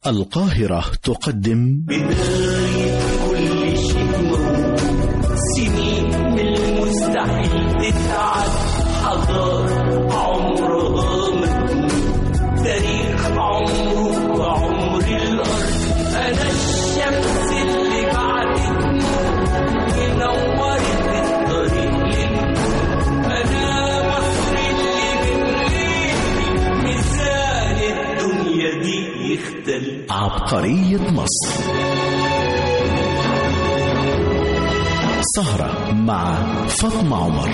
القاهرة تقدم بداية كل شيء موجود سنين من المستحيل تتعد حضارة عمرها مجنون تاريخ عمره وعمر الأرض أنا الشمس اللي بعدت ونورت الطريق للنور أنا مصر اللي من غيري ميزان الدنيا دي يختلف عبقرية مصر سهرة مع فاطمة عمر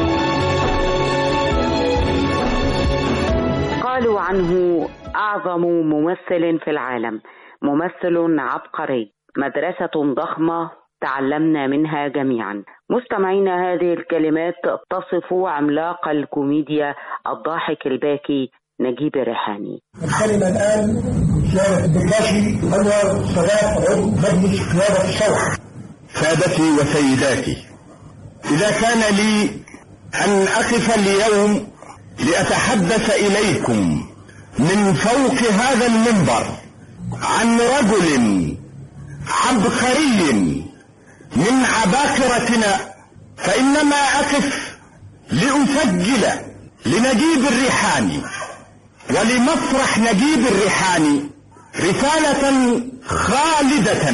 قالوا عنه أعظم ممثل في العالم ممثل عبقري مدرسة ضخمة تعلمنا منها جميعا مستمعينا هذه الكلمات تصف عملاق الكوميديا الضاحك الباكي نجيب الريحاني الكلمة الآن سيادة الدباشي أنور صلاح عضو مجلس قيادة الثورة سادتي وسيداتي إذا كان لي أن أقف اليوم لأتحدث إليكم من فوق هذا المنبر عن رجل عبقري من عباقرتنا فإنما أقف لأسجل لنجيب الريحاني ولمسرح نجيب الريحاني رسالة خالدة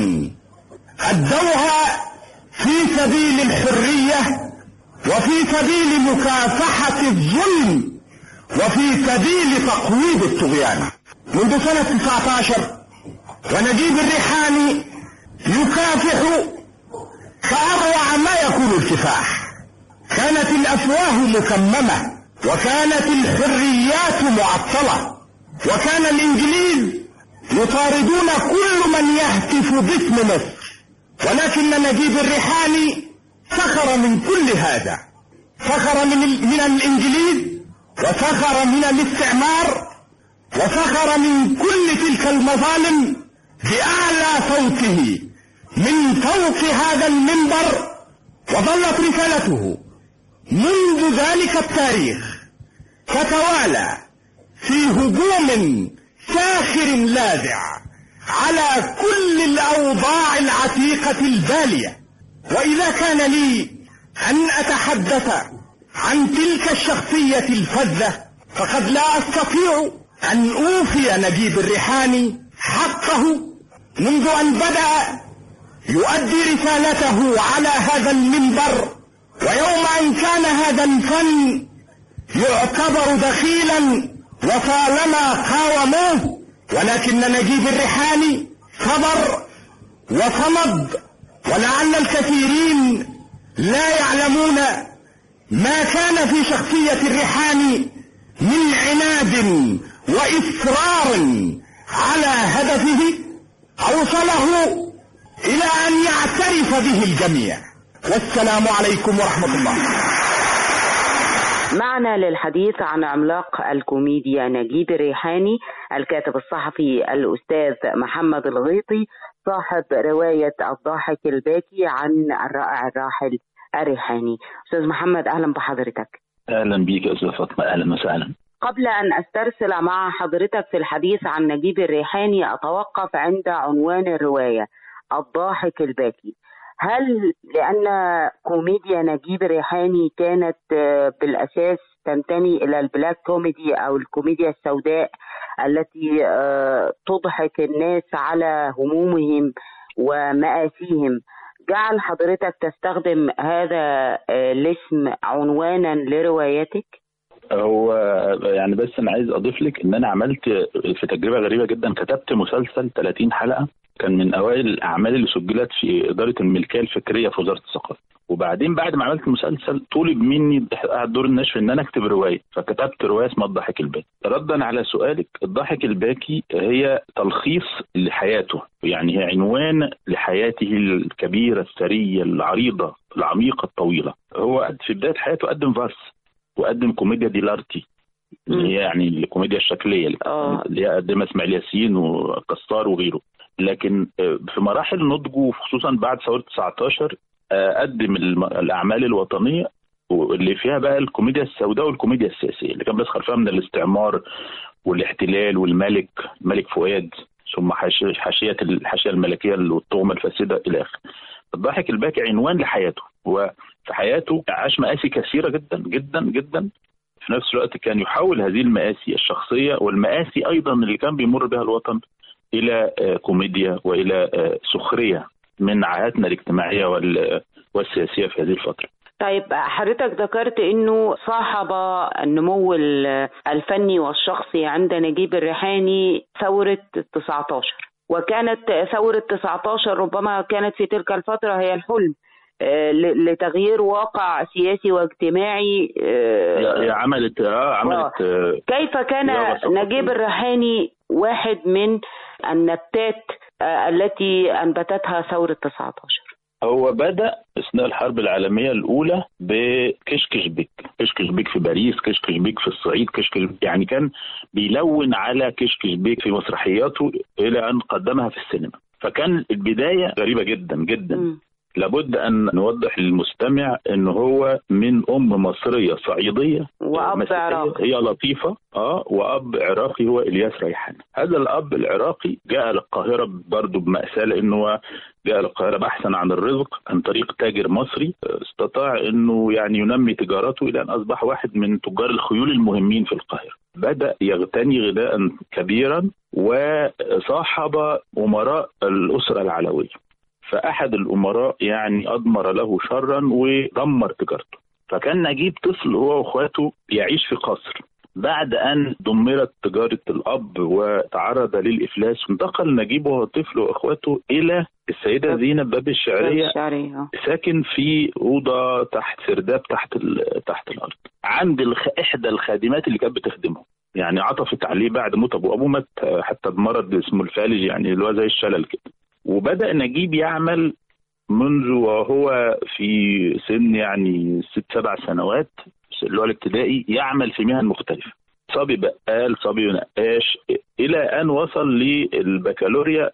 أدوها في سبيل الحرية وفي سبيل مكافحة الظلم وفي سبيل تقويض الطغيان منذ سنة 19 ونجيب الريحاني يكافح فأروع ما يكون الكفاح كانت الأفواه مكممة وكانت الحريات معطلة وكان الإنجليز يطاردون كل من يهتف باسم مصر ولكن نجيب الريحاني سخر من كل هذا سخر من, من الإنجليز وسخر من الاستعمار وسخر من كل تلك المظالم بأعلى صوته من فوق هذا المنبر وظلت رسالته منذ ذلك التاريخ تتوالى في هجوم ساخر لاذع على كل الأوضاع العتيقة البالية وإذا كان لي أن أتحدث عن تلك الشخصية الفذة فقد لا أستطيع أن أوفي نجيب الريحاني حقه منذ أن بدأ يؤدي رسالته على هذا المنبر ويوم أن كان هذا الفن يعتبر دخيلا وطالما قاوموه ولكن نجيب الريحاني صبر وصمد ولعل الكثيرين لا يعلمون ما كان في شخصية الريحاني من عناد وإصرار على هدفه أوصله إلى أن يعترف به الجميع والسلام عليكم ورحمة الله معنا للحديث عن عملاق الكوميديا نجيب الريحاني الكاتب الصحفي الأستاذ محمد الغيطي صاحب رواية الضاحك الباكي عن الرائع الراحل الريحاني أستاذ محمد أهلا بحضرتك اهلا بيك يا استاذ فاطمه اهلا وسهلا قبل أن أسترسل مع حضرتك في الحديث عن نجيب الريحاني أتوقف عند عنوان الرواية الضاحك الباكي هل لأن كوميديا نجيب الريحاني كانت آه، بالأساس تنتمي إلى البلاك كوميدي أو الكوميديا السوداء التي آه، تضحك الناس على همومهم ومآسيهم جعل حضرتك تستخدم هذا آه، الاسم عنوانا لروايتك؟ هو يعني بس انا عايز اضيف لك ان انا عملت في تجربه غريبه جدا كتبت مسلسل 30 حلقه كان من اوائل الاعمال اللي سجلت في اداره الملكيه الفكريه في وزاره الثقافه وبعدين بعد ما عملت المسلسل طلب مني قاعد دور النشر ان انا اكتب روايه فكتبت روايه اسمها الضاحك الباكي ردا على سؤالك الضاحك الباكي هي تلخيص لحياته يعني هي عنوان لحياته الكبيره الثريه العريضه العميقه الطويله هو في بدايه حياته قدم فارس وقدم كوميديا ديلارتي اللي هي يعني الكوميديا الشكليه آه. اللي هي قدمها اسماعيل ياسين وكسار وغيره لكن آه، في مراحل نضجه خصوصا بعد ثوره 19 آه، قدم الم- الاعمال الوطنيه واللي فيها بقى الكوميديا السوداء والكوميديا السياسيه اللي كان بيسخر فيها من الاستعمار والاحتلال والملك الملك فؤاد ثم حاشيه حاشيه الحاشيه الملكيه والتهمه الفاسده الى اخره الضاحك الباكي عنوان لحياته وفي حياته عاش مآسي كثيره جدا جدا جدا في نفس الوقت كان يحول هذه المآسي الشخصيه والمآسي ايضا اللي كان بيمر بها الوطن الى آه، كوميديا والى آه، سخريه من عاهاتنا الاجتماعيه وال- والسياسيه في هذه الفتره. طيب حضرتك ذكرت انه صاحب النمو ال- الفني والشخصي عند نجيب الريحاني ثورة 19 وكانت ثورة 19 ربما كانت في تلك الفترة هي الحلم آه، ل- لتغيير واقع سياسي واجتماعي آه، هي عملت اه عملت آه، كيف كان رياضة ثقافية. نجيب الريحاني واحد من النبتات آه، التي أنبتتها ثورة 19 هو بدأ أثناء الحرب العالمية الأولى بكشكش بيك كشكش بيك في باريس كشكش بيك في الصعيد كشكش يعني كان بيلون على كشكش بيك في مسرحياته إلى أن قدمها في السينما فكان البداية غريبة جدا جدا مم. لابد أن نوضح للمستمع أن هو من أم مصرية صعيدية وأب مسيحية، عراقي. هي لطيفة اه وأب عراقي هو إلياس ريحان هذا الأب العراقي جاء للقاهرة برضه بمأساة لأنه هو جاء للقاهرة بحثا عن الرزق عن طريق تاجر مصري آه، استطاع أنه يعني ينمي تجارته إلى أن أصبح واحد من تجار الخيول المهمين في القاهرة بدأ يغتني غذاء كبيرا وصاحب أمراء الأسرة العلوية فأحد الأمراء يعني أضمر له شرا ودمر تجارته فكان نجيب طفل هو واخواته يعيش في قصر بعد ان دمرت تجاره الاب وتعرض للافلاس انتقل نجيب وهو طفل واخواته الى السيده زينب باب الشعريه الشعرية آه. ساكن في اوضه تحت سرداب تحت ال- تحت الارض عند الخ... احدى الخادمات اللي كانت بتخدمه يعني عطفت عليه بعد موت ابوه ابوه مات حتى بمرض اسمه الفالج يعني اللي هو زي الشلل كده وبدا نجيب يعمل منذ وهو في سن يعني ست سبع سنوات اللي هو الابتدائي يعمل في مهن مختلفه صبي بقال صبي نقاش الى ان وصل للبكالوريا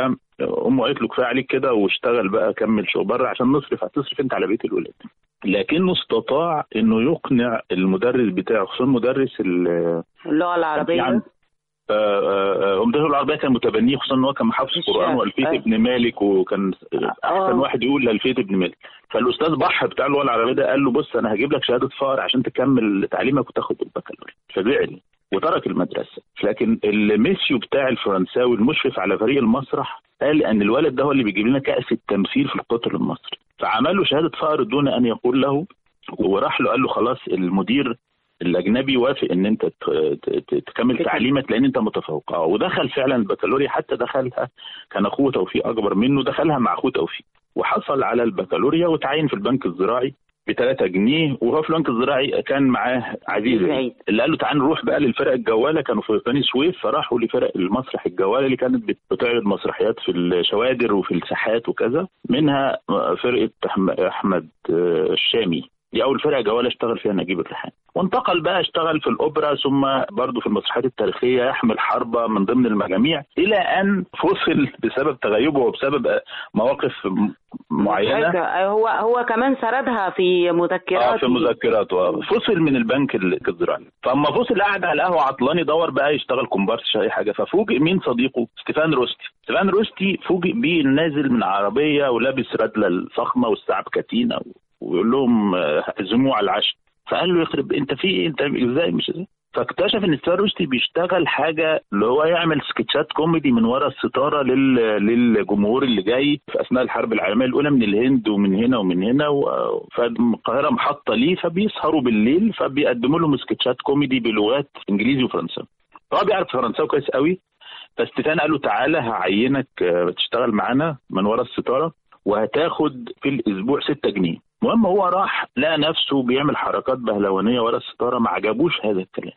فامه قالت له كفايه عليك كده واشتغل بقى كمل شغل بره عشان نصرف هتصرف انت على بيت الولاد لكنه استطاع انه يقنع المدرس بتاعه خصوصا مدرس ال- اللغة العربية يعني آه، آه، آه، مدرس العربيه كان متبنيه خصوصا ان هو كان محافظ القران الشعر. والفيه أي. ابن مالك وكان احسن آه. واحد يقول الفيه ابن مالك فالاستاذ بح بتاع اللغه العربيه ده قال له بص انا هجيب لك شهاده فقر عشان تكمل تعليمك وتاخد البكالوريا فزعل وترك المدرسه لكن الميسيو بتاع الفرنساوي المشرف على فريق المسرح قال ان الولد ده هو اللي بيجيب لنا كاس التمثيل في القطر المصري فعمل له شهاده فقر دون ان يقول له وراح له قال له خلاص المدير الاجنبي وافق ان انت ت- ت- ت- تكمل تعليمك لان انت متفوق اه ودخل فعلا البكالوريا حتى دخلها كان اخوه توفيق اكبر منه دخلها مع اخوه توفيق وحصل على البكالوريا وتعين في البنك الزراعي ب 3 جنيه وهو في البنك الزراعي كان معاه عزيز عيد. عيد اللي قال له تعال نروح بقى للفرق الجواله كانوا في بني سويف فراحوا لفرق المسرح الجواله اللي كانت بت- بتعرض مسرحيات في الشوادر وفي الساحات وكذا منها فرقه أحم- احمد آه، الشامي دي اول فرقه جواله اشتغل فيها نجيب الريحاني وانتقل بقى اشتغل في الاوبرا ثم برضه في المسرحيات التاريخيه يحمل حربه من ضمن المجاميع الى ان فصل بسبب تغيبه وبسبب مواقف م- معينه حاجة- هو هو كمان سردها في مذكراته اه في مذكراته آه. فصل من البنك ال- الزراعي فاما فصل قاعد على القهوه عطلان يدور بقى يشتغل كومبارس اي حاجه ففوجئ مين صديقه ستيفان روستي ستيفان روستي فوجئ بيه نازل من عربيه ولابس ردله الفخمه والساعه بكاتينه ويقول لهم آه، اعزموه على العشاء فقال له يخرب انت في إيه؟ انت ازاي مش ازاي فاكتشف ان ستيفان روستي بيشتغل حاجه اللي هو يعمل سكتشات كوميدي من ورا الستاره لل... للجمهور اللي جاي في اثناء الحرب العالميه الاولى من الهند ومن هنا ومن هنا و... فالقاهره محطه ليه فبيسهروا بالليل فبيقدموا لهم سكتشات كوميدي بلغات انجليزي وفرنساوي فهو بيعرف فرنساوي كويس قوي فاستيفان قال له تعالى هعينك آه، تشتغل معانا من ورا الستاره وهتاخد في الاسبوع 6 جنيه المهم هو راح لقى نفسه بيعمل حركات بهلوانيه ورا الستاره ما عجبوش هذا الكلام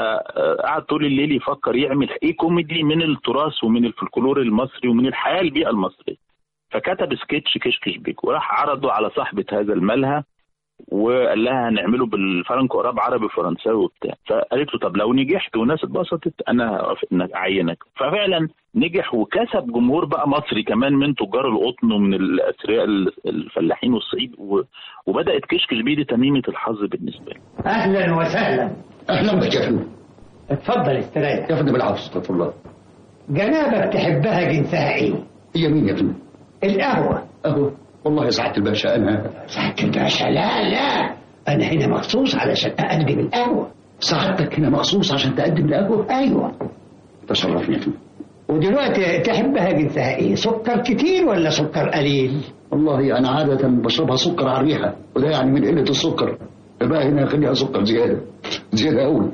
فقعد طول الليل يفكر يعمل ايه كوميدي من التراث ومن الفلكلور المصري ومن الحياه البيئه المصريه فكتب سكتش كشكش بيك وراح عرضه على صاحبه هذا الملهى وقال لها هنعمله بالفرنكو قراب عربي فرنساوي وبتاع فقالت له طب لو نجحت والناس اتبسطت انا هوافق انك اعينك ففعلا نجح وكسب جمهور بقى مصري كمان من تجار القطن ومن الاثرياء الفلاحين والصعيد و- وبدات كشكش بيه دي تميمه الحظ بالنسبه له اهلا وسهلا اهلا بك يا فندم اتفضل استريح يا فندم العفو استغفر الله جنابك تحبها جنسها ايه هي مين يا فندم؟ القهوة اهو والله يا سعاده الباشا انا سعادة الباشا لا لا انا هنا مخصوص علشان اقدم القهوة سعادتك هنا مخصوص عشان تقدم القهوه ايوه تشرفني يا فندم ودلوقتي تحبها جنسها ايه سكر كتير ولا سكر قليل والله انا عاده بشربها سكر على الريحه وده يعني من قله السكر بقى هنا خليها سكر زياده زياده قوي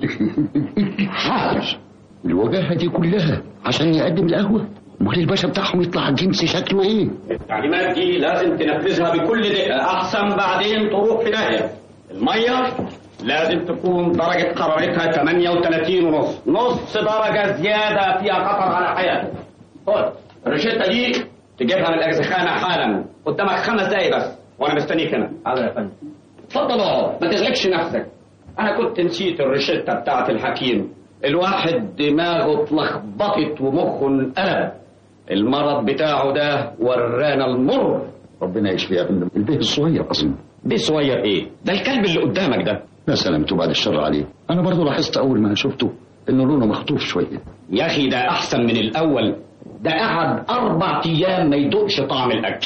حاضر الوجاهه دي كلها عشان يقدم القهوه امال الباشا بتاعهم يطلع الجنس شكله ايه التعليمات دي لازم تنفذها بكل دقة أحسن بعدين تروح في داهية المية لازم تكون درجة حرارتها 38 ونص نص درجة زيادة فيها خطر على حياتك خد الروشتة دي تجيبها من الأجزخانة حالا قدامك خمس دقايق بس وأنا مستنيك هنا هذا يا فندم اتفضل اقعد ما تزعجش نفسك أنا كنت نسيت الروشتة بتاعت الحكيم الواحد دماغه اتلخبطت ومخه انقلب المرض بتاعه ده ورانا المر ربنا يشفي يا فندم البيه الصغير اظن دي صغير ايه ده الكلب اللي قدامك ده يا سلامته بعد الشر عليه انا برضه لاحظت اول ما شفته انه لونه مخطوف شويه يا اخي ده احسن من الاول ده قعد اربع ايام ما يدوقش طعم الاكل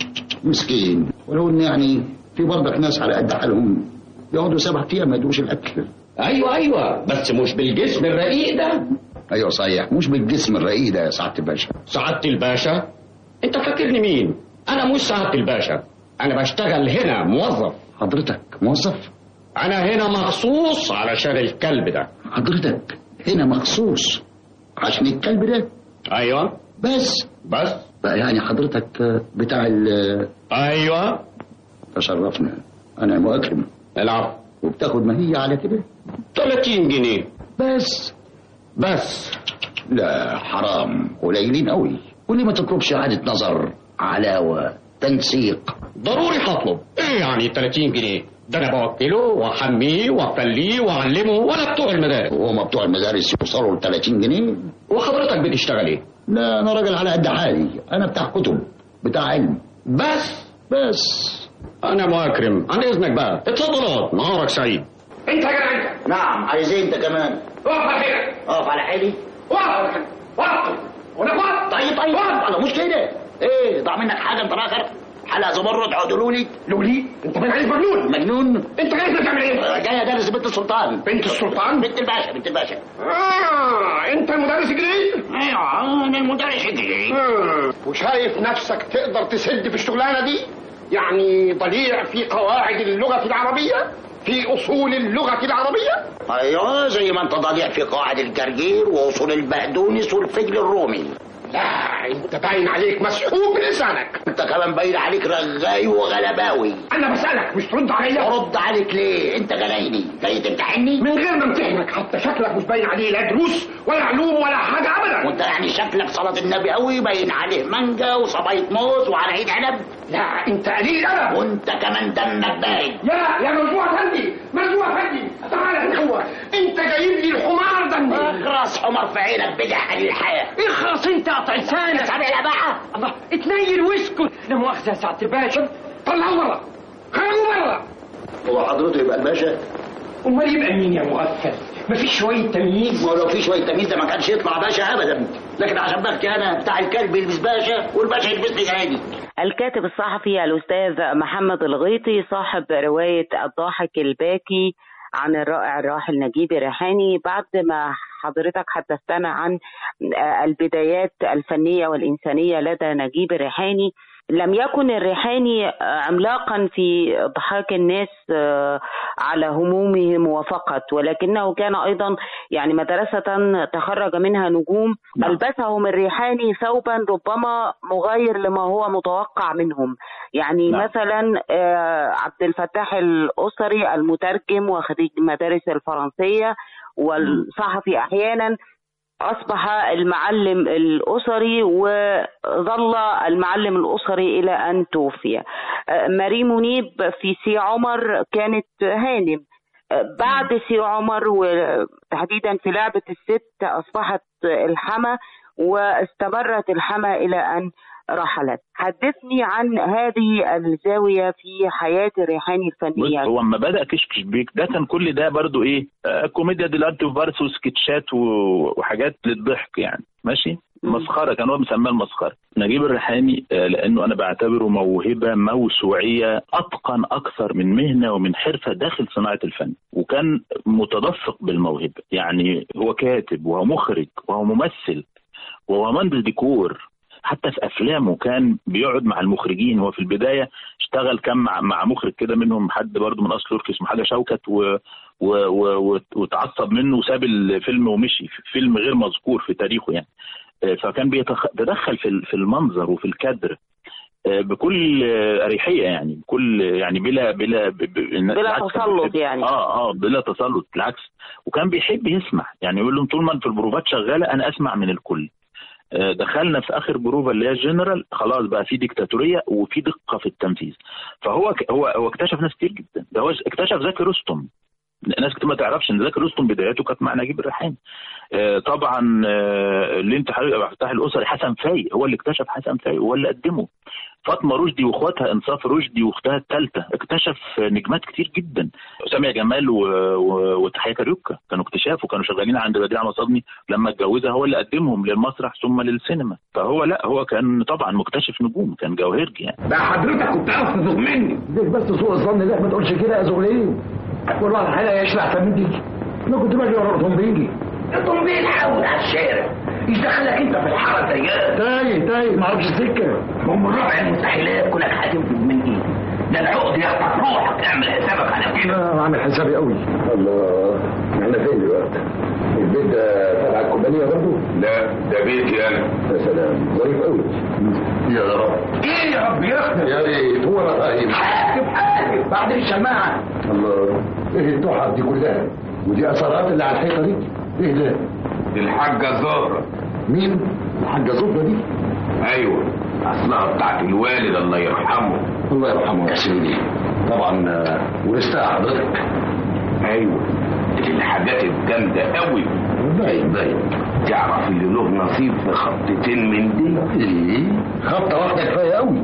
مسكين ولو ان يعني في برضك ناس على قد حالهم يقعدوا سبع ايام ما يدوش الاكل ايوه ايوه بس مش بالجسم الرقيق ده ايوه صحيح مش بالجسم الرقيق ده يا سعاده الباشا سعادة الباشا انت فاكرني مين انا مش سعادة الباشا انا بشتغل هنا موظف حضرتك موظف انا هنا مخصوص علشان الكلب ده حضرتك هنا مخصوص عشان الكلب ده ايوه بس بس بقى يعني حضرتك بتاع ال ايوه تشرفنا انا مؤكرم العفو وبتاخد ماهية على كده 30 جنيه بس بس لا حرام قليلين قوي وليه ما تطلبش اعاده نظر علاوه تنسيق ضروري هطلب ايه يعني 30 جنيه ده انا بوكله واحميه وافليه واعلمه ولا بتوع المدارس وهما بتوع المدارس يوصلوا ل 30 جنيه وحضرتك بتشتغل ايه لا انا راجل على قد حالي انا بتاع كتب بتاع علم بس بس انا مكرم عن اذنك بقى اتفضل اقعد نهارك سعيد انت يا جدع انت نعم عايز إيه انت كمان اقف على حيلك اقف على حالي اقف اقف وانا اقف طيب طيب انا مش كده ايه ضاع منك حاجه انت الاخر حلقه زمرد عدلولي لولي انت باين عليك مجنون مجنون انت جاي تعمل ايه جاي ادرس بنت السلطان بنت السلطان بنت الباشا بنت الباشا اه انت المدرس الجديد ايوه انا المدرس الجديد آه. وشايف نفسك تقدر تسد في الشغلانه دي يعني ضليع في قواعد اللغه العربيه في اصول اللغه العربيه ايوه زي ما انت ضليع في قواعد الجرجير واصول البقدونس والفجل الرومي لا انت باين عليك مسحوب بلسانك انت كمان باين عليك رغاي وغلباوي انا بسالك مش ترد عليا ارد عليك ليه انت جلايني جاي تمتحني من غير ما امتحنك حتى شكلك مش باين عليه لا دروس ولا علوم ولا حاجه ابدا وانت يعني شكلك صلاة النبي قوي باين عليه مانجا وصباية موز وعلى عيد عنب لا انت قليل ادب وانت كمان دمك باين يا يا مجموعة فندي مجموعة فندي تعالى هو انت جايب لي الحمار ده اخرس حمر في عينك بجح للحياة اخرس انت قطع لسانك سامع يا بقى الله اتنيل واسكت لا مؤاخذة يا سعادة الباشا طلعوا بره خرجوا بره هو حضرته يبقى الباشا امال يبقى مين يا مغفل مفيش شوية تمييز ما لو في شوية تمييز ده ما كانش يطلع باشا ابدا لكن عشان بختي انا بتاع الكلب يلبس باشا والباشا يلبس لي جنادي الكاتب الصحفي الأستاذ محمد الغيطي صاحب رواية الضاحك الباكي عن الرائع الراحل نجيب الريحاني بعد ما حضرتك حدثتنا عن البدايات الفنية والإنسانية لدى نجيب الريحاني لم يكن الريحاني عملاقا في ضحاك الناس على همومهم وفقط ولكنه كان ايضا يعني مدرسه تخرج منها نجوم البسهم الريحاني ثوبا ربما مغاير لما هو متوقع منهم يعني نعم. مثلا عبد الفتاح الاسري المترجم وخريج المدارس الفرنسيه والصحفي احيانا أصبح المعلم الأسري وظل المعلم الأسري إلى أن توفي ماري منيب في سي عمر كانت هانم بعد سي عمر وتحديدا في لعبة الست أصبحت الحما واستمرت الحما إلى أن رحلت حدثني عن هذه الزاوية في حياة الريحاني بص الفنية هو اما بدا كشكش بيك ده كان كل ده برضو ايه آه كوميديا ديلارتي فارس وسكتشات و- وحاجات للضحك يعني ماشي مسخره كان هو مسماه المسخره نجيب الريحاني آه، لانه انا بعتبره موهبه موسوعيه اتقن اكثر من مهنه ومن حرفه داخل صناعه الفن وكان متدفق بالموهبه يعني هو كاتب وهو مخرج وهو ممثل وهو مهندس ديكور حتى في افلامه كان بيقعد مع المخرجين هو في البدايه اشتغل كان مع, مع مخرج كده منهم حد برضه من اصل تركي اسمه حاجه شوكت و و و وتعصب منه وساب الفيلم ومشي فيلم غير مذكور في تاريخه يعني آه، فكان بيتدخل في في المنظر وفي الكادر آه، بكل اريحيه يعني بكل يعني بلا بلا بلا تسلط يعني اه اه بلا تسلط بالعكس وكان بيحب يسمع يعني يقول لهم طول ما انت البروفات شغاله انا اسمع من الكل آه، دخلنا في اخر بروفا اللي هي الجنرال خلاص بقى في ديكتاتوريه وفي دقه في التنفيذ فهو هو هو اكتشف ناس كتير جدا ده هو اكتشف زكي رستم ناس كتير ما تعرفش ان زكي رستم بدايته كانت مع نجيب الريحاني آه، طبعا آه، اللي انت حضرتك عبد الفتاح الاسري حسن فايق هو اللي اكتشف حسن فايق هو اللي قدمه فاطمه رشدي واخواتها انصاف رشدي واختها الثالثه اكتشف نجمات كتير جدا سامية جمال و... و... وتحية كاريوكا كانوا اكتشاف وكانوا شغالين عند بديع مصادني لما اتجوزها هو اللي قدمهم للمسرح ثم للسينما فهو لا هو كان طبعا مكتشف نجوم كان جوهرجي يعني ده حضرتك كنت عارف تزوغ مني ليك بس سوء الظن ده ما تقولش كده يا زغلين كل واحد حاجه يشلع تمدي انا كنت باجي ورا الطنبيجي الطنبيل حاول على الشارع ايش دخلك انت في الحاره زياد تايه تايه ما اعرفش السكه هم الربع المستحيلات كلك هتنفذ من ايدي ده العقد يخطف روحك اعمل حسابك على كده انا عامل حسابي قوي الله احنا فين دلوقتي البيت ده تبع الكوبانيه برضه لا ده بيتي انا يا سلام ظريف قوي يا رب ايه يا رب يخدم يا ريت هو انا فاهم حاسب حاسب بعد الشماعه الله ايه التحف دي كلها ودي اثارات اللي على الحيطه دي ايه ده دي الحاجه زهره مين الحاجه زهره دي ايوه اصلها بتاعت الوالد الله يرحمه الله يرحمه يا سيدي طبعا آه، ورثتها حضرتك ايوه دي الحاجات الجامده قوي باين باين تعرف اللي له نصيب في خطتين من دي ايه خطه واحده كفايه قوي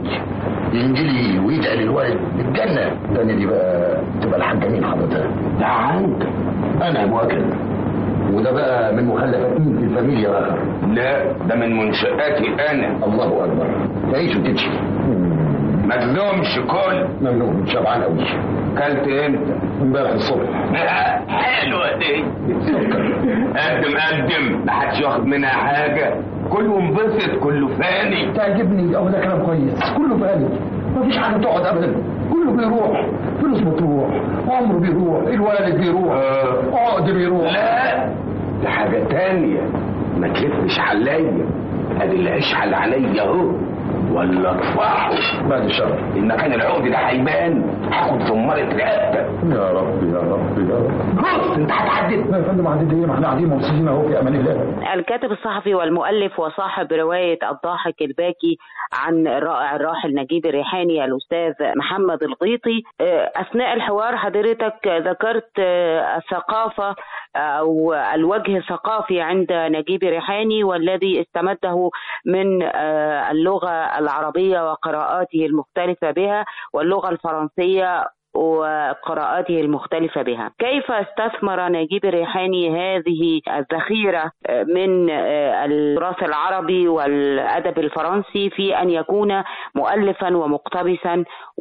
ينجلي ويدعي للوالد بالجنه الثانيه دي بقى تبقى الحاجه مين حضرتك ده عندك انا مؤكد وده بقى من مخلفات مين في الفاميليا اخر لا ده من منشآتي انا الله اكبر تعيش وتمشي ما تلومش كل ممنوع شبعان قوي كلت امتى امبارح الصبح حلوه دي قدم قدم ما حدش ياخد منها حاجه كله انبسط كله فاني تعجبني اه ده كلام كويس كله فاني مفيش حاجه تقعد ابدا كله بيروح فلوس بتروح عمره بيروح الوالد بيروح عقد بيروح لا دي حاجه تانية ما تلفش عليا ادي اللي اشعل عليا اهو ولا اطفحه بعد الشر ان كان العقد ده هيبان هاخد زمارة رقبتك يا رب يا رب يا رب بص انت هتعدد لا يا فندم عدد ايه ما احنا قاعدين مبسوطين اهو في امان الله الكاتب الصحفي والمؤلف وصاحب رواية الضاحك الباكي عن الرائع الراحل نجيب الريحاني الأستاذ محمد الغيطي آه، أثناء الحوار حضرتك ذكرت آه، الثقافة أو الوجه الثقافي عند نجيب الريحاني والذي استمده من آه، اللغة العربية وقراءاته المختلفة بها واللغة الفرنسية وقراءاته المختلفة بها كيف استثمر نجيب الريحاني هذه الذخيرة من التراث العربي والأدب الفرنسي في أن يكون مؤلفا ومقتبسا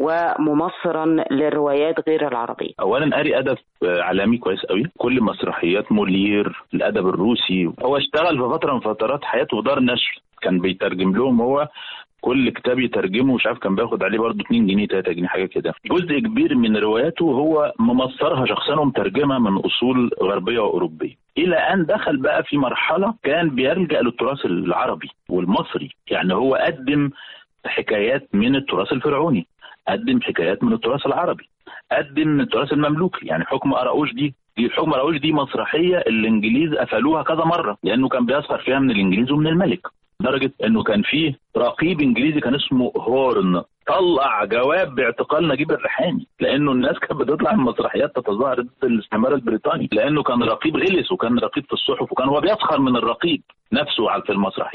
وممصرا للروايات غير العربية اولا قاري ادب عالمي كويس قوي كل مسرحيات مولير الادب الروسي هو اشتغل في فتره من فترات حياته في دار نشر كان بيترجم لهم هو كل كتاب يترجمه مش عارف كان بياخد عليه برضه 2 جنيه 3 جنيه حاجه كده جزء كبير من رواياته هو ممصرها شخصيا ومترجمها من اصول غربيه واوروبيه الى ان دخل بقى في مرحله كان بيلجا للتراث العربي والمصري يعني هو قدم حكايات من التراث الفرعوني قدم حكايات من التراث العربي قدم من التراث المملوكي يعني حكم أراؤوش دي دي حكم أراؤوش دي مسرحية الإنجليز قفلوها كذا مرة لأنه كان بيسخر فيها من الإنجليز ومن الملك لدرجة إنه كان فيه رقيب إنجليزي كان اسمه هورن طلع جواب باعتقال نجيب الريحاني لانه الناس كانت بتطلع من مسرحيات تتظاهر ضد الاستعمار البريطاني لانه كان رقيب غلس وكان رقيب في الصحف وكان هو بيسخر من الرقيب نفسه على- في المسرحيات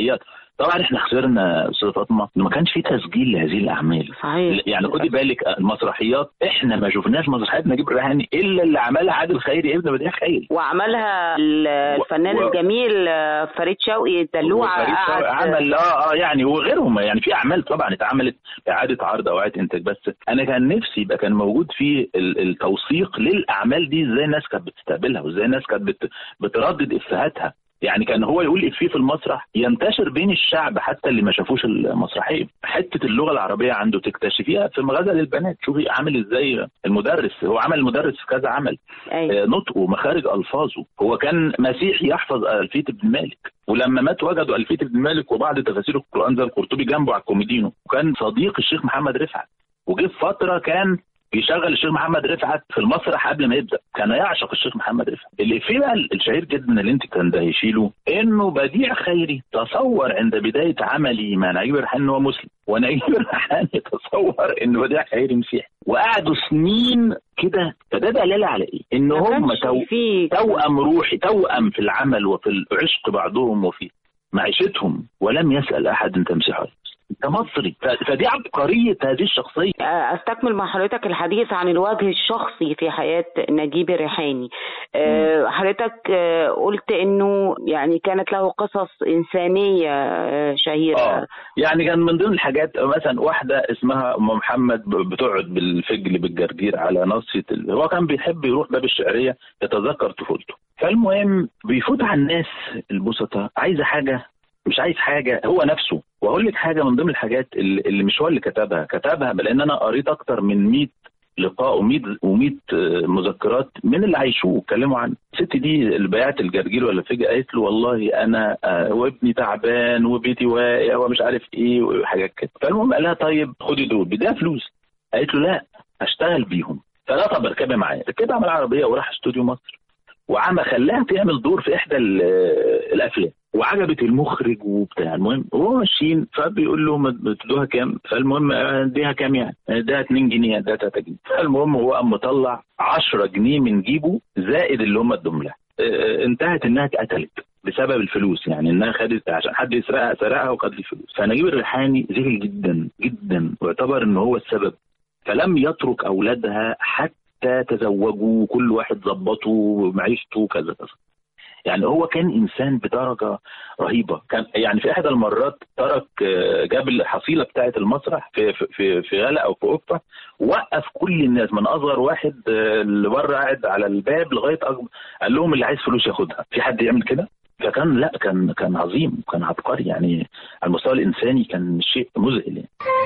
طبعا احنا خسرنا استاذه فاطمه انه ما كانش في تسجيل لهذه الاعمال صحيح يعني خدي بالك المسرحيات احنا ما شفناش مسرحيات نجيب الريحاني الا اللي عملها عادل خيري ابن بديع خيري وعملها ال- الفنان و- الجميل آه، فريد شوقي الدلوعه وفريد شوقي قعد عمل اه اه يعني وغيرهم يعني في اعمال طبعا اتعملت اعاده عرض او اعاده انتاج بس انا كان نفسي يبقى كان موجود فيه ال- التوثيق للاعمال دي ازاي الناس كانت بتستقبلها وازاي الناس كانت بت- بتردد افهاتها يعني كان هو يقول افيه في المسرح ينتشر بين الشعب حتى اللي ما شافوش المسرحيه حته اللغه العربيه عنده تكتشفيها في مغازل البنات شوفي عامل ازاي المدرس هو عمل مدرس في كذا عمل أيوة. آه، نطقه مخارج الفاظه هو كان مسيحي يحفظ الفيه ابن مالك ولما مات وجدوا الفيه ابن مالك وبعض تفاسير القران زي القرطبي جنبه على الكوميدينو وكان صديق الشيخ محمد رفعت وجه في فتره كان بيشغل الشيخ محمد رفعت في المسرح قبل ما يبدا كان يعشق الشيخ محمد رفعت اللي فيه بقى الشهير جدا اللي انت تندهشي له انه بديع خيري تصور عند بدايه عملي مع نجيب الريحاني ان هو مسلم ونجيب الريحاني تصور ان بديع خيري مسيحي وقعدوا سنين كده فده دلاله على ايه؟ ان ما هم كانش تو... في توأم روحي توأم في العمل وفي العشق بعضهم وفي معيشتهم ولم يسأل أحد أنت مسيحي ولا أنت مصري ف- فدي عبقرية هذه الشخصية آه، استكمل مع حضرتك الحديث عن الوجه الشخصي في حياة نجيب الريحاني آه، حضرتك آه، قلت انه يعني كانت له قصص انسانية آه، شهيرة اه يعني كان من ضمن الحاجات مثلا واحدة اسمها أم محمد ب- بتقعد بالفجل بالجرجير على ناصية ال... هو كان بيحب يروح باب الشعرية يتذكر طفولته فالمهم بيفوت على الناس البسطاء عايزة حاجة مش عايز حاجة هو نفسه وأقول لك حاجة من ضمن الحاجات اللي, اللي مش هو اللي كتبها كتبها لأن أنا قريت أكتر من 100 لقاء و100 و100 مذكرات من اللي عايشوه اتكلموا عنه الست دي اللي بيعت الجرجير ولا فجأة قالت له والله انا آه، وابني تعبان وبيتي واقع ومش عارف ايه وحاجات كده فالمهم قال لها طيب خدي دول بديها فلوس قالت له لا اشتغل بيهم فلا طب اركبي معايا ركبها على العربيه وراح استوديو مصر وعم خلاها تعمل دور في احدى ال- الافلام وعجبت المخرج وبتاع المهم وهو ماشيين فبيقول له ما بتدوها كام فالمهم آه، اديها كام يعني ده 2 جنيه ده 3 جنيه فالمهم هو قام مطلع 10 جنيه من جيبه زائد اللي هم ادوهم لها آه، انتهت انها اتقتلت بسبب الفلوس يعني انها خدت عشان حد يسرقها سرقها وخد الفلوس فنجيب الريحاني زعل جدا جدا واعتبر ان هو السبب فلم يترك اولادها حتى تزوجوا كل واحد ظبطوا معيشته كذا كذا يعني هو كان انسان بدرجه رهيبه كان يعني في احدى المرات ترك آه، جاب الحصيله بتاعه المسرح في في في, في غلا او في قفه وقف كل الناس من اصغر واحد آه، اللي بره قاعد على الباب لغايه أكبر قال لهم اللي عايز فلوس ياخدها في حد يعمل كده فكان لا كان كان عظيم كان عبقري يعني على المستوى الانساني كان شيء مذهل يعني.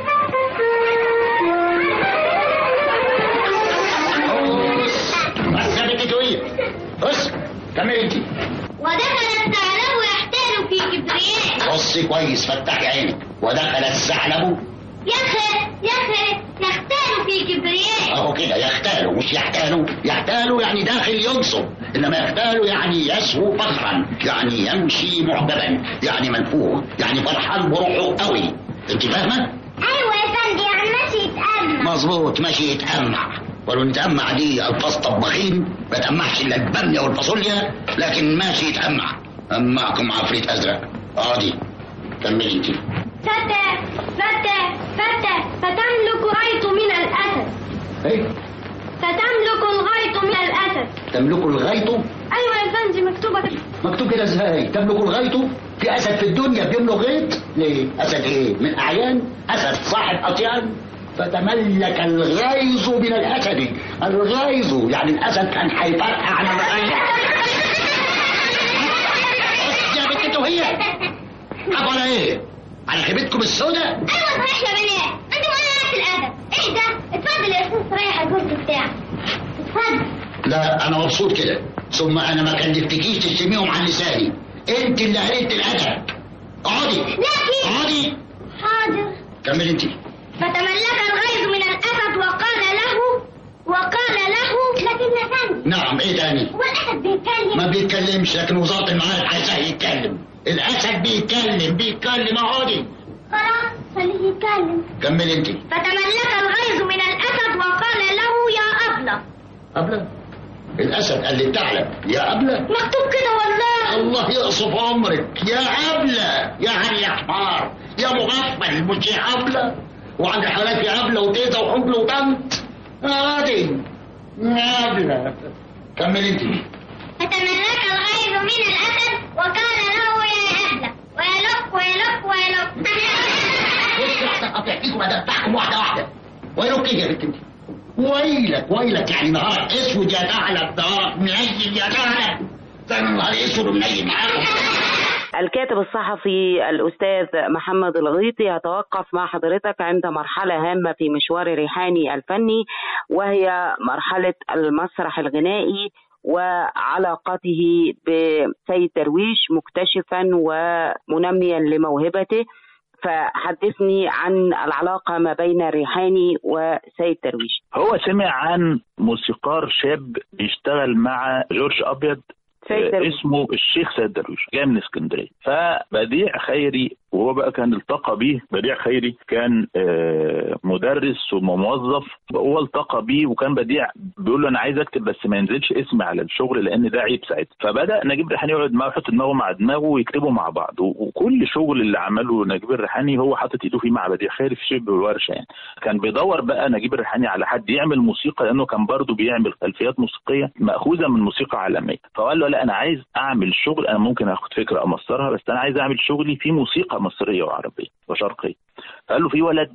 مسألة تتوية بص كمل انت ودخل الثعلب يحتال في كبرياء بصي كويس فتحي عينك ودخل الثعلب يخ يخ يختال في كبرياء اهو كده يختال مش يحتال يحتال يعني داخل ينصب انما يختال يعني يسهو فخرا يعني يمشي معجبا يعني منفوخ يعني فرحان بروحه قوي انت فاهمه؟ ايوه يا فندم يعني ماشي يتأمل مظبوط ماشي يتأمع ولو نتأمع دي ألفاظ طباخين ما تأمعش إلا البامية والفاصوليا لكن ماشي يتأمع أمعكم عفريت أزرق عادي كملي أنت فتى فتى فتى فتملك غيط من الأسد إيه فتملك الغيط من الأسد تملك الغيط أيوة يا فندم مكتوبة كده. مكتوب كده إزاي تملك الغيط في أسد في الدنيا بيملك غيط ليه أسد إيه من أعيان أسد صاحب أطيان فتملك الغيظ من الأسد الغيظ يعني الأسد كان هيفرقع على الرقاية بص يا بنت هي على ايه؟ على خيبتكم السوداء؟ أيوة صحيح يا بنات أنت مولعة الأدب إيه ده اتفضل يا أستاذ صريح الكرسي بتاعك اتفضل لا انا مبسوط كده ثم انا ما كلفتكيش تسميهم عن لساني انت اللي قلت الادب اقعدي لكن اقعدي حاضر كمل انت فتملك الغيظ من الأسد وقال له وقال له لكن يا فندم نعم ايه تاني هو الأسد بيتكلم ما بيتكلمش لكن وزاره المعارف عايزاه يتكلم الاسد بيتكلم بيتكلم اقعدي خلاص خليه يتكلم كمل انت فتملك الغيظ من الأسد وقال له يا أبلة أبلة الاسد قال للثعلب يا أبلة مكتوب كده والله الله يقصف عمرك يا عبلة يا هني يا حمار يا مغفل مش يا عبلة وعند حالات يا عبلة وتيتا وحبل وطنط عادي يا عبلة كمل انت فتملك الغيظ من الأسد وقال له يا أبلة ويلق ويلق ويلق بص احسن قطعتكم ادبعكم واحدة واحدة ويلك ايه يا بنت انت ويلك ويلك يعني نهارك اسود يا ثعلب نهارك منيل يا ثعلب زي ما النهار اسود ومنيل معاكم الكاتب الصحفي الأستاذ محمد الغيطي يتوقف مع حضرتك عند مرحلة هامة في مشوار ريحاني الفني وهي مرحلة المسرح الغنائي وعلاقته بسيد درويش مكتشفا ومنميا لموهبته فحدثني عن العلاقة ما بين ريحاني وسيد درويش هو سمع عن موسيقار شاب بيشتغل مع جورج ابيض سيد آه، درويش. اسمه الشيخ سيد درويش جاي من اسكندريه فبديع خيري وهو بقى كان التقى بيه بديع خيري كان آه، مدرس وموظف هو التقى بيه وكان بديع بيقول له انا عايز اكتب بس ما ينزلش اسمي على الشغل لان ده عيب ساعتها فبدا نجيب ريحاني يقعد معاه ويحط دماغه مع دماغه ويكتبوا مع بعض و- وكل شغل اللي عمله نجيب الريحاني هو حاطط ايده فيه مع بديع خيري في شبه الورشه يعني كان بيدور بقى نجيب الريحاني على حد يعمل موسيقى لانه كان برضه بيعمل خلفيات موسيقيه ماخوذه من موسيقى عالميه فقال له لا انا عايز اعمل شغل انا ممكن اخد فكره امصرها بس انا عايز اعمل شغلي في موسيقى مصريه وعربيه وشرقيه فقال له في ولد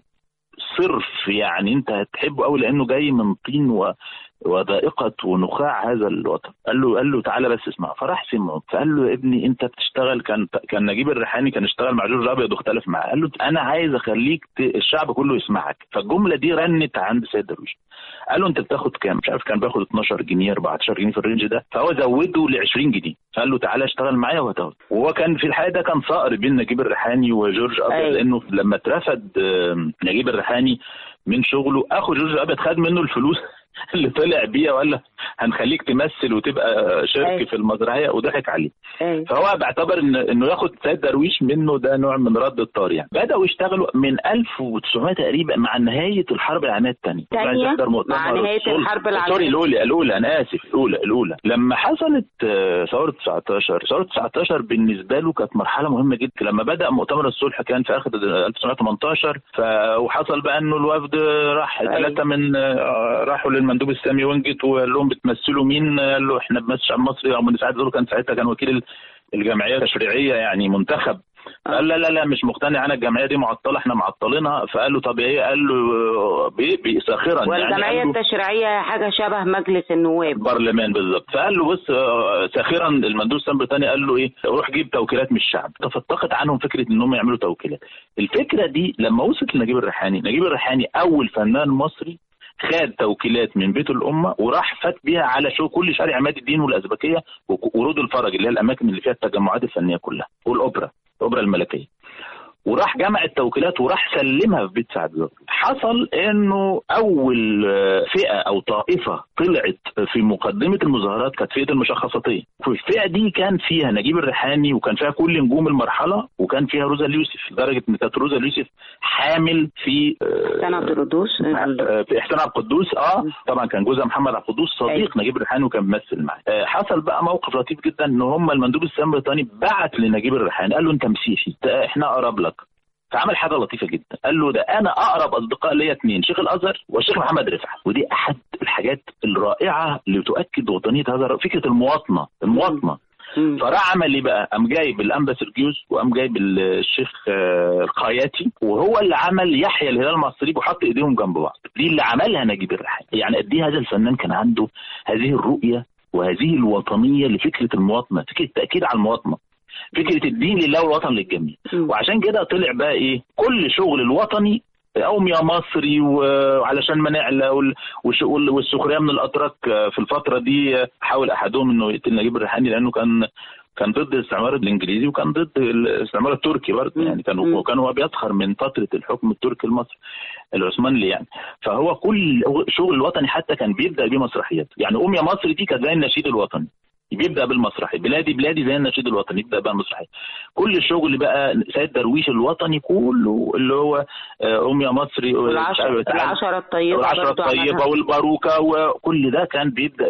صرف يعني انت هتحبه قوي لانه جاي من طين و... وذائقة ونخاع هذا الوطن قال له قال له تعالى بس اسمع فراح سمعه فقال له يا ابني انت بتشتغل كان كان نجيب الريحاني كان اشتغل مع جورج ابيض واختلف معاه قال له انا عايز اخليك ت... الشعب كله يسمعك فالجمله دي رنت عند سيد درويش قال له انت بتاخد كام مش عارف كان بياخد 12 جنيه 14 جنيه في الرينج ده فهو زوده ل 20 جنيه فقال له تعالى اشتغل معايا وهتاخد وهو كان في الحقيقه ده كان صقر بين نجيب الريحاني وجورج ابيض أيوة. لانه لما اترفد آم، نجيب الريحاني من شغله اخو جورج ابيض خد منه الفلوس اللي طلع بيها وقال له هنخليك تمثل وتبقى شرك أيوة. في المسرحيه وضحك عليه أيوة. فهو باعتبر ان انه ياخد سيد درويش منه ده نوع من رد الطار يعني بداوا يشتغلوا من 1900 تقريبا مع نهايه الحرب العالميه الثانيه الثانية؟ مع نهاية الحرب العالمية. سوري الاولى الاولى انا اسف الاولى الاولى لما حصلت آه، ثوره 19 ثوره 19 بالنسبه له كانت مرحله مهمه جدا لما بدا مؤتمر الصلح كان في اخر 1918 ف وحصل بقى انه الوفد راح أيوة. ثلاثه من آه، راحوا للمندوب السامي وينجت وقال لهم بتمثلوا مين قال له احنا بنمثل الشعب المصري رغم ان سعد زغلول كان ساعتها كان وكيل ال- الجمعيه التشريعيه يعني منتخب قال لا لا لا مش مقتنع انا الجمعيه دي معطله احنا معطلينها فقال له طب ايه قال له بي بي ساخرا والجمعية يعني قال له التشريعية حاجة شبه مجلس النواب برلمان بالظبط فقال له بص آه، ساخرا المندوب السام بريطاني قال له ايه روح جيب توكيلات من الشعب تفتقت عنهم فكره انهم يعملوا توكيلات الفكره دي لما وصلت لنجيب الريحاني نجيب الريحاني اول فنان مصري خد توكيلات من بيت الامه وراح فات بيها على شو كل شارع عماد الدين والازبكيه وك- ورود الفرج اللي هي الاماكن اللي فيها التجمعات الفنيه كلها والاوبرا الاوبرا الملكيه وراح جمع التوكيلات وراح سلمها في بيت سعد زغلول حصل انه اول آه، فئه او طائفه طلعت في مقدمه المظاهرات كانت فئه المشخصاتيه في الفئه دي كان فيها نجيب الريحاني وكان فيها كل نجوم المرحله وكان فيها روزا اليوسف لدرجه ان كانت روزا اليوسف حامل في آه، حسين عبد القدوس آه، في احسان عبد القدوس اه طبعا كان جوزها محمد عبد القدوس صديق نجيب الريحاني وكان بيمثل معاه آه، حصل بقى موقف لطيف جدا ان هم المندوب السام البريطاني بعت لنجيب الريحاني قال له انت مسيحي ت- احنا اقرب لك فعمل حاجه لطيفه جدا قال له ده انا اقرب اصدقاء ليا اثنين شيخ الازهر والشيخ محمد رفعت ودي احد الحاجات الرائعه اللي تؤكد وطنيه هذا الر- فكره المواطنه المواطنه فراح عمل ايه بقى؟ قام جايب الانبا سرجيوس وقام جايب الشيخ آه، القاياتي وهو اللي عمل يحيى الهلال مع الصليب وحط ايديهم جنب بعض دي اللي عملها نجيب الريحاني يعني قد ايه هذا الفنان كان عنده هذه الرؤيه وهذه الوطنيه لفكره المواطنه فكره التاكيد على المواطنه فكره الدين لله والوطن للجميع وعشان كده طلع بقى ايه كل شغل الوطني قوم يا مصري وعلشان ما نعلى وال- والش- وال- والسخريه من الاتراك آه، في الفتره دي آه، حاول احدهم انه يقتل نجيب الريحاني لانه كان كان ضد الاستعمار الانجليزي وكان ضد الاستعمار التركي برضه يعني كان وكان هو بيسخر من فتره الحكم التركي المصري العثماني يعني فهو كل شغل الوطني حتى كان بيبدا بيه مسرحيات يعني قوم يا مصري دي كانت زي النشيد الوطني بيبدا بالمسرحي بلادي بلادي زي النشيد الوطني يبدا بقى المسرحي كل الشغل بقى سيد درويش الوطني كله اللي هو آه، قوم يا مصري والعشرة العشرة الطيبة والعشرة برضو الطيبة عملها. والباروكة وكل ده كان بيبدأ بيه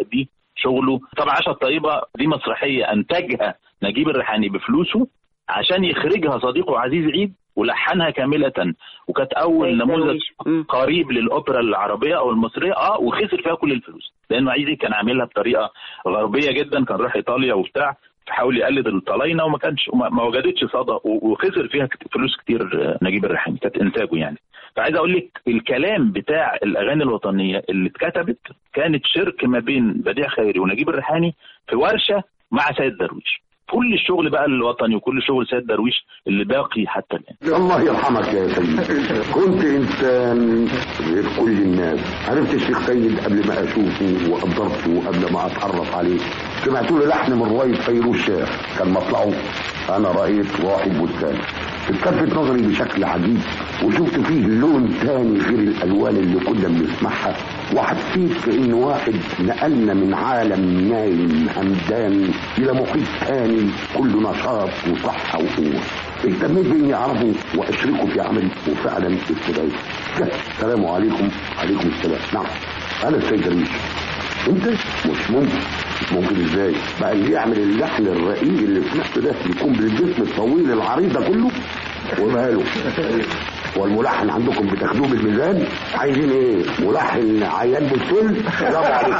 شغله طبعا عشا الطيبه دي مسرحيه انتجها نجيب الريحاني بفلوسه عشان يخرجها صديقه عزيز عيد ولحنها كاملة وكانت أول سيد نموذج درويش. قريب للأوبرا العربية أو المصرية اه وخسر فيها كل الفلوس لأنه عيد كان عاملها بطريقة غربية جدا كان راح إيطاليا وبتاع فحاول يقلد الطلاينة وما كانش وما ما وجدتش صدى و- وخسر فيها كت- فلوس كتير آه، نجيب الريحاني كانت إنتاجه يعني فعايز اقول لك الكلام بتاع الاغاني الوطنيه اللي اتكتبت كانت شرك ما بين بديع خيري ونجيب الريحاني في ورشه مع سيد درويش كل الشغل بقى الوطني وكل شغل سيد درويش اللي باقي حتى الان الله يرحمك يا سيد كنت انسان غير كل الناس عرفت الشيخ سيد قبل ما اشوفه وقدرته وقبل ما اتعرف عليه سمعت له لحن من روايه فيروز شاه كان مطلعه انا رايت راحب بستان اتلفت نظري بشكل عجيب وشفت فيه لون تاني غير الالوان اللي كنا بنسمعها وحسيت كأن واحد نقلنا من عالم نايم همدان الى محيط تاني كله نشاط وصحه وقوه اهتميت باني اعرفه واشركه في عملي وفعلا ابتديت السلام عليكم عليكم السلام نعم انا السيد درويش انت مش ممكن مش ممكن ازاي بقى اللي يعمل اللحن الرقيق اللي سمعته ده يكون بالجسم الطويل العريض ده كله وماله والملحن عندكم بتاخدوه بالميزان عايزين ايه ملحن عيان بالسل سلام عليكم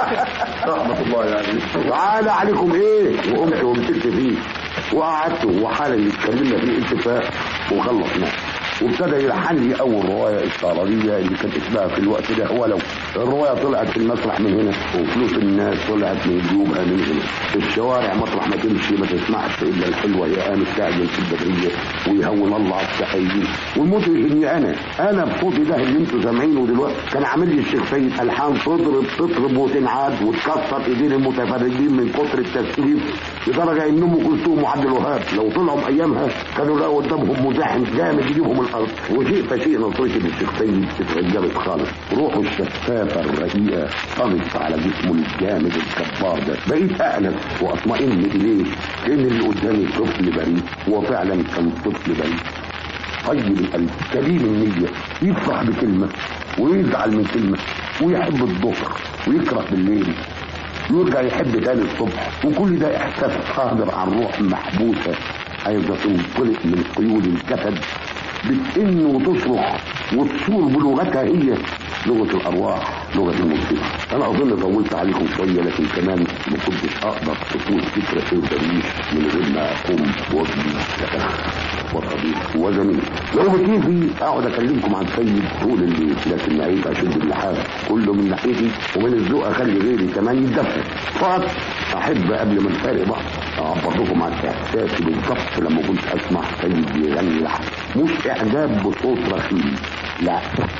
رحمة الله يعني تعالى عليكم ايه وقمت ومسكت فيه وقعدت وحالا اللي اتكلمنا فيه اتفاق وخلصناه وابتدى يلحن لي اول روايه استعراضيه اللي كانت اسمها في الوقت ده ولو الروايه طلعت في المسرح من هنا وفلوس الناس طلعت من جيوبها من هنا في الشوارع مطرح ما تمشي ما تسمعش الا الحلوه يا قام تعجل في البدريه ويهون الله على السحيين والمدرك اني انا انا بصوتي ده اللي انتوا سامعينه دلوقتي كان عامل لي الشيخ سيد الحان تضرب تطرب وتنعاد وتكسر ايدين المتفرجين من كتر التسليف لدرجه ان ام كلثوم وعبد الوهاب لو طلعوا ايامها كانوا لقوا قدامهم مزاحم جامد يجيبهم الارض وشيء فشيء نظرتي للشيخ سيد اتغيرت خالص روحه الشفافه الرقيقه طلت على جسمه الجامد الكبار ده بقيت اأنف واطمئن اليه كان اللي قدامي طفل بريء وفعلا كان طفل بريء طيب القلب كريم النية يفرح بكلمة ويزعل من كلمة ويحب الظهر ويكره بالليل يرجع يحب تاني الصبح وكل ده احساس قادر عن روح محبوسة عايزة تنطلق من قيود الجسد بتئن وتصرخ وتصور بلغتها هي لغة الأرواح لغة الموسيقى أنا أظن طولت عليكم شوية لكن كمان ما كنتش أقدر تكون فكرة سيد درويش من غير ما أقوم بواجبي كأخ وصديق وزميل لو بكيفي أقعد أكلمكم عن سيد طول الليل لكن عيب أشد اللحاف كله من ناحيتي ومن الذوق أخلي غيري كمان يتدفى فقط أحب قبل ما نفارق بعض أعبركم عن إحساسي بالظبط لما كنت أسمع سيد بيغني لحن مش إعجاب بصوت رخيم لا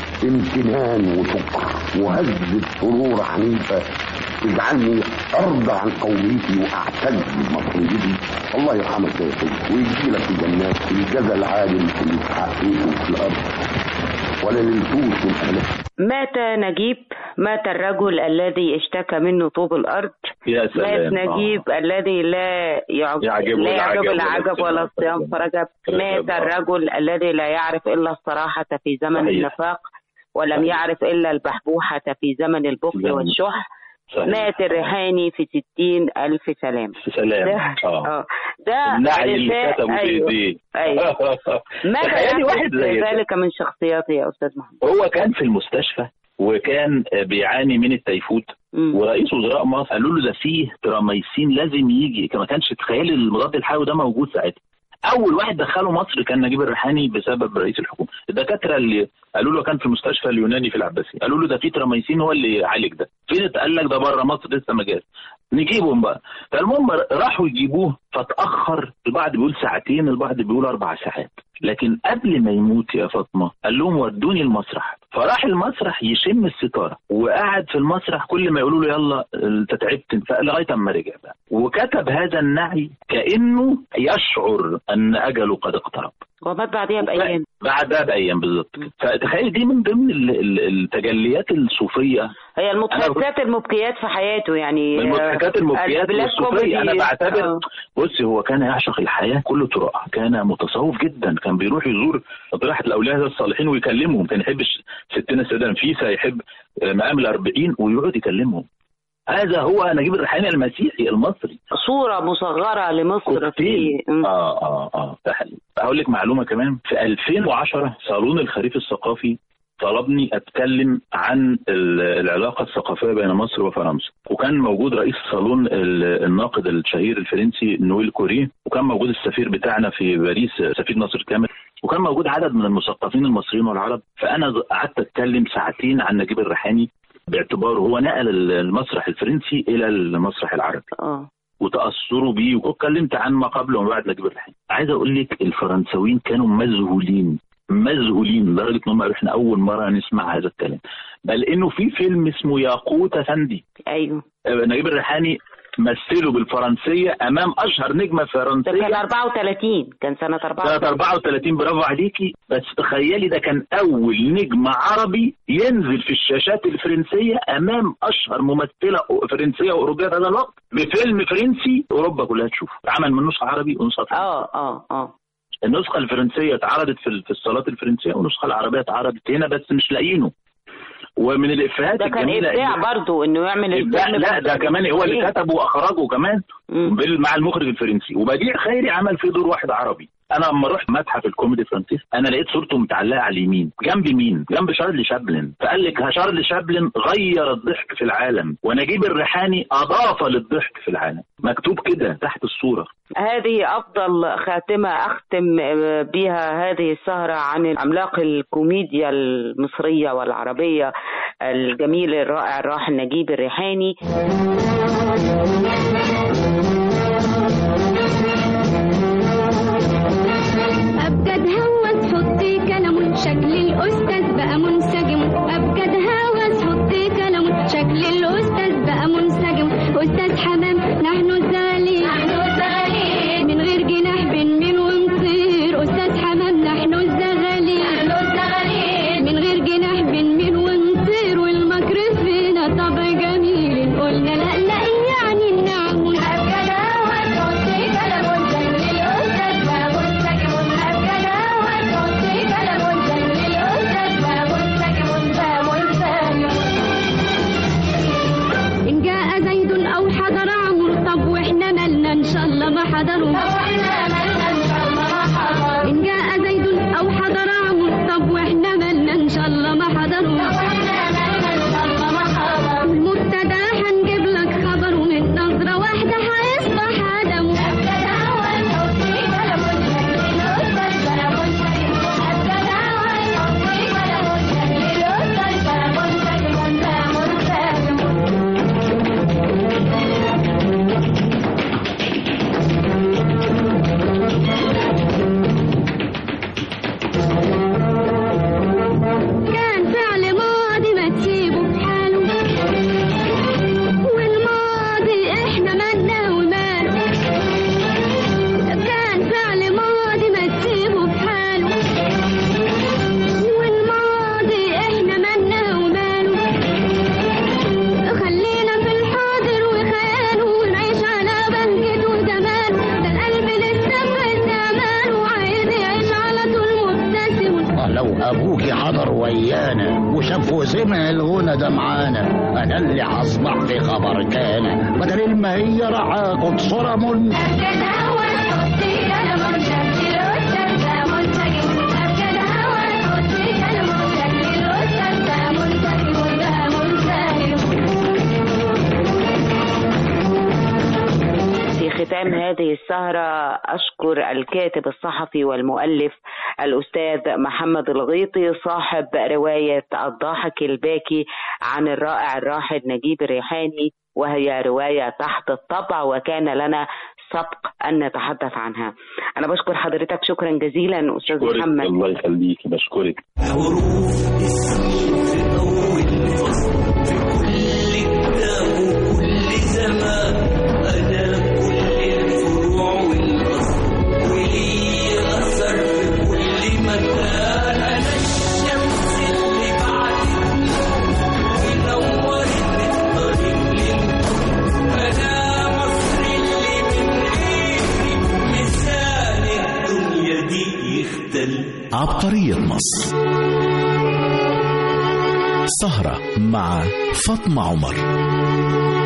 امتنان وسكر وهزة سرور عنيفة تجعلني أرضى عن قوميتي وأعتز بمصريتي الله يرحمك يا سيدي ويجي لك الجنات الجزاء العادل اللي تحققه في الأرض ولا للفوس من أهلها مات نجيب مات الرجل الذي اشتكى منه طوب الارض يا مات سلام نجيب الذي لا يعجب يعجبه لا يعجب العجب العجب ولا الصيام فرجب مات الرجل الذي لا يعرف الا الصراحه في زمن صحيح. النفاق ولم صحيح. يعرف الا البحبوحه في زمن البخل زمن- والشح صحيح. مات الريحاني في ستين ألف سلام سلام ده اه آه. ده النعي اللي رسالة- كتبه أيوه. بايديه أيوه. ماذا تخيلي واحد يحدث زي ده. ذلك من شخصياته يا استاذ محمد هو كان في المستشفى وكان بيعاني من التيفود ورئيس وزراء مصر قالوا له ده فيه تراميسين لازم يجي ما كانش تخيل المضاد الحيوي ده موجود ساعتها اول واحد دخله مصر كان نجيب الريحاني بسبب رئيس الحكومه الدكاتره اللي قالوا له كان في المستشفى اليوناني في العباسيه قالوا له ده في تراميسين هو اللي يعالج ده فين قال لك ده بره مصر لسه ما جاش نجيبهم بقى فالمهم راحوا يجيبوه فتاخر البعض بيقول ساعتين البعض بيقول اربع ساعات لكن قبل ما يموت يا فاطمه قال لهم ودوني المسرح فراح المسرح يشم الستاره وقعد في المسرح كل ما يقولوا له يلا انت تعبت لغايه اما رجع بقى وكتب هذا النعي كانه يشعر ان اجله قد اقترب ومات بعدها بايام بعدها بايام بالظبط فتخيل دي من ضمن ال- ال- التجليات الصوفيه هي المضحكات المبكيات في حياته يعني من المضحكات المبكيات البلاك والصوفيه انا كوميدي. بعتبر آه. بصي هو كان يعشق الحياه كل طرقها كان متصوف جدا كان بيروح يزور اضرحه الاولياء الصالحين ويكلمهم كان يحب ستنا السيده نفيسه يحب آه، مقام الأربعين ويقعد يكلمهم هذا هو نجيب الريحاني المسيحي المصري صورة مصغرة لمصر في اه اه اه ده حقيقي هقول لك معلومه كمان في 2010 صالون الخريف الثقافي طلبني اتكلم عن ال- العلاقه الثقافيه بين مصر وفرنسا وكان موجود رئيس الصالون ال- الناقد الشهير الفرنسي نويل كوريه وكان موجود السفير بتاعنا في باريس سفير ناصر كامل وكان موجود عدد من المثقفين المصريين والعرب فانا قعدت اتكلم ساعتين عن نجيب الريحاني باعتباره هو نقل المسرح الفرنسي الى المسرح العربي اه وتاثروا بيه واتكلمت عن ما قبل وما بعد نجيب الريحاني عايز اقول لك الفرنساويين كانوا مذهولين مذهولين لدرجه ان هم قالوا احنا اول مره نسمع هذا الكلام بل انه في فيلم اسمه ياقوت افندي ايوه نجيب الريحاني مثله بالفرنسيه امام اشهر نجمه ده كان فرنسيه 34 كان سنة 34 سنة 34 برافو عليكي بس تخيلي ده كان أول نجم عربي ينزل في الشاشات الفرنسية أمام أشهر ممثلة فرنسية وأوروبية في هذا الوقت بفيلم فرنسي أوروبا كلها تشوفه عمل من نسخة عربي ونسخة فرنسية اه اه اه النسخة الفرنسية اتعرضت في ال- في الصالات الفرنسية والنسخة العربية اتعرضت هنا بس مش لاقيينه ومن الإفيهات ده كان الجميلة ابداع إن- برضو انه يعمل لا الفيلم لا ده كمان هو اللي كتبه واخرجه كمان بال- مع المخرج الفرنسي وبديع خيري عمل فيه دور واحد عربي انا لما رحت متحف الكوميدي الفرنسي انا لقيت صورته متعلقه على اليمين جنب مين جنب شارلي شابلن فقال لك شارلي شابلن غير الضحك في العالم ونجيب الريحاني اضاف للضحك في العالم مكتوب كده تحت الصوره هذه أفضل خاتمة أختم بها هذه السهرة عن عملاق الكوميديا المصرية والعربية الجميل الرائع الراحل نجيب الريحاني أبجد هوس حطي كلام شكل الأستاذ بقى منسجم أبجد هوس حطي كلام شكل الأستاذ بقى منسجم أستاذ حمام نحن الزغالين نحن الزغالين من غير جناح بنميل ونطير أستاذ حمام نحن الزغالين نحن الزغالين من غير جناح بنميل ونطير والمكر فينا طبع جميل قلنا لا لا يعني نعم أبجد هوس حطي كلام شكل الأستاذ بقى منسجم أبجد هوس حطي كلام شكل الأستاذ بقى منسجم بقى منسجم إن جاء زيد أو حضر عمرو طب وإحنا مالنا إن شاء الله ما حضروا إن جاء زيد أو حضر عمرو طب وإحنا مالنا إن شاء الله ما حضروا المبتدا هنجيب لك خبر ومن نظرة واحدة هيصبح عدم كان فعل ماضي ما تسيبه في حاله والماضي احنا مالنا وماله كان فعل ماضي ما تسيبه في حاله والماضي احنا مالنا وماله خلينا في الحاضر وخياله ونعيش على بهجته وجماله ده القلب لسه في استعماله وعايز يعيش على طول مبتسم لو ابوكي حضر ويانا وشاف وسمع الغنى ده معانا انا اللي هصبح في خبر كان بدل ما هي راح اخد صوره من في ختام هذه السهرة أشكر الكاتب الصحفي والمؤلف الأستاذ محمد الغيطي صاحب رواية الضاحك الباكي عن الرائع الراحل نجيب الريحاني وهي رواية تحت الطبع وكان لنا سبق أن نتحدث عنها أنا بشكر حضرتك شكرا جزيلا أستاذ بشكرك محمد الله يخليكي بشكرك كل زمان أنا كل الفروع والأصل ولي أثر في كل مكان أنا الشمس اللي بعدت ونورت الطريق للكل أنا مصر اللي من غيري ميزان الدنيا دي يختل عبقرية مصر سهرة مع فاطمة عمر